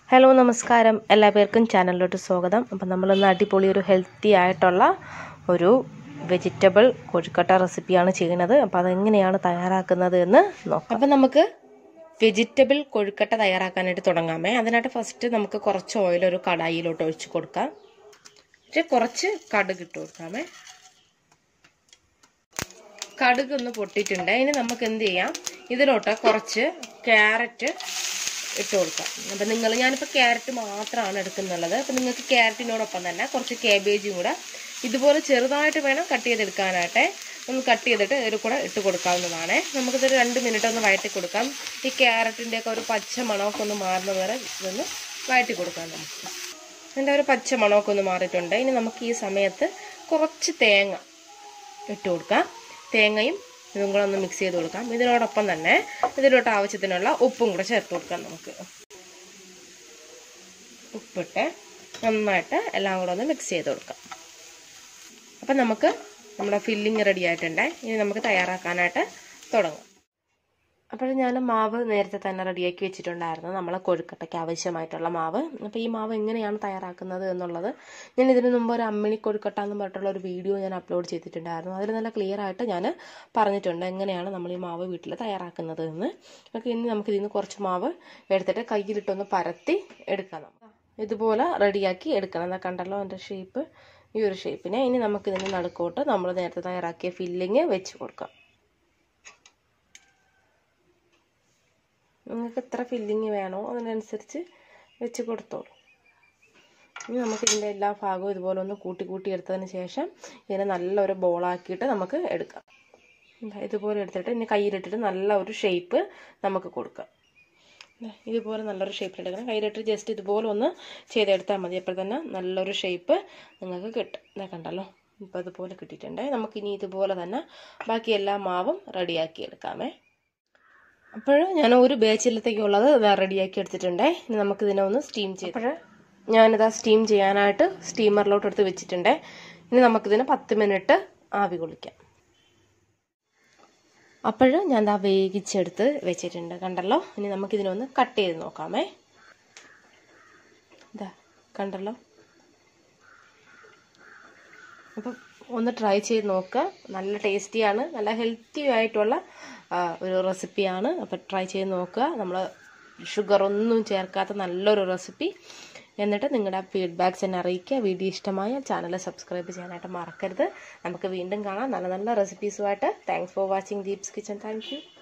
hello നമസ്കാരം എല്ലാ പേർക്കും ചാനലിലോട്ട് സ്വാഗതം അപ്പം നമ്മളിന്ന് അടിപൊളി ഒരു ഹെൽത്തി ആയിട്ടുള്ള ഒരു വെജിറ്റബിൾ കൊഴുക്കട്ട റെസിപ്പിയാണ് ചെയ്യുന്നത് അപ്പോൾ അതെങ്ങനെയാണ് തയ്യാറാക്കുന്നത് എന്ന് നോക്കാം അപ്പം നമുക്ക് വെജിറ്റബിൾ കൊഴുക്കട്ട തയ്യാറാക്കാനായിട്ട് തുടങ്ങാമേ അതിനായിട്ട് ഫസ്റ്റ് നമുക്ക് കുറച്ച് ഓയിൽ ഒരു കടായിലോട്ട് ഒഴിച്ച് കൊടുക്കാം എന്നിട്ട് കുറച്ച് കടുക് ഇട്ട് കൊടുക്കാമേ കടുക് ഒന്ന് പൊട്ടിയിട്ടുണ്ട് ഇനി നമുക്ക് എന്ത് ചെയ്യാം ഇതിലോട്ട് കുറച്ച് ക്യാരറ്റ് ഇട്ട് കൊടുക്കാം അപ്പം നിങ്ങൾ ഞാനിപ്പോൾ ക്യാരറ്റ് മാത്രമാണ് എടുക്കുന്നുള്ളത് അപ്പം നിങ്ങൾക്ക് ക്യാരറ്റിനോടൊപ്പം തന്നെ കുറച്ച് കാബേജും കൂടെ ഇതുപോലെ ചെറുതായിട്ട് വേണം കട്ട് ചെയ്തെടുക്കാനായിട്ട് ഒന്ന് കട്ട് ചെയ്തിട്ട് ഇതിൽ കൂടെ ഇട്ട് കൊടുക്കാവുന്നതാണ് നമുക്കിതൊരു രണ്ട് മിനിറ്റ് ഒന്ന് വഴറ്റി കൊടുക്കാം ഈ ക്യാരറ്റിൻ്റെയൊക്കെ ഒരു പച്ച മണമൊക്കെ ഒന്ന് മാറുന്നത് വരെ ഇതൊന്ന് വഴറ്റി കൊടുക്കാം നമുക്ക് അതിൻ്റെ ഒരു പച്ച മണമൊക്കെ ഒന്ന് മാറിയിട്ടുണ്ട് ഇനി നമുക്ക് ഈ സമയത്ത് കുറച്ച് തേങ്ങ ഇട്ട് കൊടുക്കാം തേങ്ങയും ഇതും കൂടെ ഒന്ന് മിക്സ് ചെയ്ത് കൊടുക്കാം ഇതിനോടൊപ്പം തന്നെ ഇതിലോട്ട് ആവശ്യത്തിനുള്ള ഉപ്പും കൂടെ ചേർത്ത് കൊടുക്കാം നമുക്ക് ഉപ്പിട്ട് നന്നായിട്ട് എല്ലാം കൂടെ ഒന്ന് മിക്സ് ചെയ്ത് കൊടുക്കാം അപ്പം നമുക്ക് നമ്മുടെ ഫില്ലിങ് റെഡി ആയിട്ടുണ്ട് ഇനി നമുക്ക് തയ്യാറാക്കാനായിട്ട് തുടങ്ങാം അപ്പോൾ ഞാൻ മാവ് നേരത്തെ തന്നെ റെഡിയാക്കി വെച്ചിട്ടുണ്ടായിരുന്നു നമ്മളെ കൊഴുക്കട്ടയ്ക്ക് ആവശ്യമായിട്ടുള്ള മാവ് അപ്പോൾ ഈ മാവ് എങ്ങനെയാണ് തയ്യാറാക്കുന്നത് എന്നുള്ളത് ഞാൻ ഇതിനു മുമ്പ് ഒരു അമ്മിണി കൊഴുക്കട്ട എന്ന് പറഞ്ഞിട്ടുള്ള ഒരു വീഡിയോ ഞാൻ അപ്ലോഡ് ചെയ്തിട്ടുണ്ടായിരുന്നു അതിൽ നല്ല ക്ലിയർ ആയിട്ട് ഞാൻ പറഞ്ഞിട്ടുണ്ട് എങ്ങനെയാണ് നമ്മൾ ഈ മാവ് വീട്ടിൽ തയ്യാറാക്കുന്നത് എന്ന് അപ്പോൾ ഇനി നമുക്ക് ഇതിൽ നിന്ന് കുറച്ച് മാവ് എടുത്തിട്ട് കയ്യിലിട്ടൊന്ന് പരത്തി എടുക്കാം ഇതുപോലെ റെഡിയാക്കി എടുക്കണം എന്നാൽ കണ്ടല്ലോ എൻ്റെ ഷേപ്പ് ഈ ഒരു ഷേപ്പിനെ ഇനി നമുക്ക് ഇതിൻ്റെ നടുക്കോട്ട് നമ്മൾ നേരത്തെ തയ്യാറാക്കിയ ഫില്ലിങ് വെച്ച് കൊടുക്കാം നിങ്ങൾക്ക് എത്ര ഫില്ലിങ് വേണോ അതിനനുസരിച്ച് വെച്ച് കൊടുത്തോളൂ ഇനി നമുക്ക് ഇതിൻ്റെ എല്ലാ ഭാഗവും ഇതുപോലെ ഒന്ന് കൂട്ടി കൂട്ടി എടുത്തതിന് ശേഷം ഇതിനെ നല്ലൊരു ബോളാക്കിയിട്ട് നമുക്ക് എടുക്കാം ഇതുപോലെ എടുത്തിട്ട് ഇനി കയ്യിലിട്ടിട്ട് നല്ല ഒരു ഷേപ്പ് നമുക്ക് കൊടുക്കാം ഇതുപോലെ നല്ലൊരു ഷേപ്പിലെടുക്കണം കയ്യിലിട്ട് ജസ്റ്റ് ഇതുപോലെ ഒന്ന് ചെയ്തെടുത്താൽ മതി അപ്പോൾ തന്നെ നല്ലൊരു ഷേപ്പ് നിങ്ങൾക്ക് കിട്ടും ഇതാ കണ്ടല്ലോ ഇപ്പോൾ ഇതുപോലെ കിട്ടിയിട്ടുണ്ട് നമുക്കിനി ഇതുപോലെ തന്നെ ബാക്കി എല്ലാ മാവും റെഡിയാക്കി എടുക്കാമേ അപ്പോൾ ഞാൻ ഒരു ബേച്ചിലത്തേക്കുള്ളത് റെഡിയാക്കി എടുത്തിട്ടുണ്ട് ഇനി നമുക്ക് ഇതിനെ ഒന്ന് സ്റ്റീം ചെയ്യും അപ്പോൾ ഞാനിതാ സ്റ്റീം ചെയ്യാനായിട്ട് സ്റ്റീമറിലോട്ട് എടുത്ത് വെച്ചിട്ടുണ്ട് ഇനി നമുക്കിതിനെ പത്ത് മിനിറ്റ് ആവി കൊള്ളിക്കാം അപ്പോൾ ഞാൻ ദാ വേവിച്ചെടുത്ത് വെച്ചിട്ടുണ്ട് കണ്ടല്ലോ ഇനി നമുക്കിതിനൊന്ന് കട്ട് ചെയ്ത് നോക്കാമേ ഇതാ കണ്ടല്ലോ അപ്പം ഒന്ന് ട്രൈ ചെയ്ത് നോക്കുക നല്ല ടേസ്റ്റിയാണ് നല്ല ഹെൽത്തി ആയിട്ടുള്ള ഒരു റെസിപ്പിയാണ് അപ്പോൾ ട്രൈ ചെയ്ത് നോക്കുക നമ്മൾ ഷുഗർ ഒന്നും ചേർക്കാത്ത നല്ലൊരു റെസിപ്പി എന്നിട്ട് നിങ്ങളുടെ ഫീഡ്ബാക്ക്സ് എന്നെ അറിയിക്കുക വീഡിയോ ഇഷ്ടമായ ചാനൽ സബ്സ്ക്രൈബ് ചെയ്യാനായിട്ട് മറക്കരുത് നമുക്ക് വീണ്ടും കാണാം നല്ല നല്ല റെസിപ്പീസുമായിട്ട് thanks for watching Deep's kitchen thank U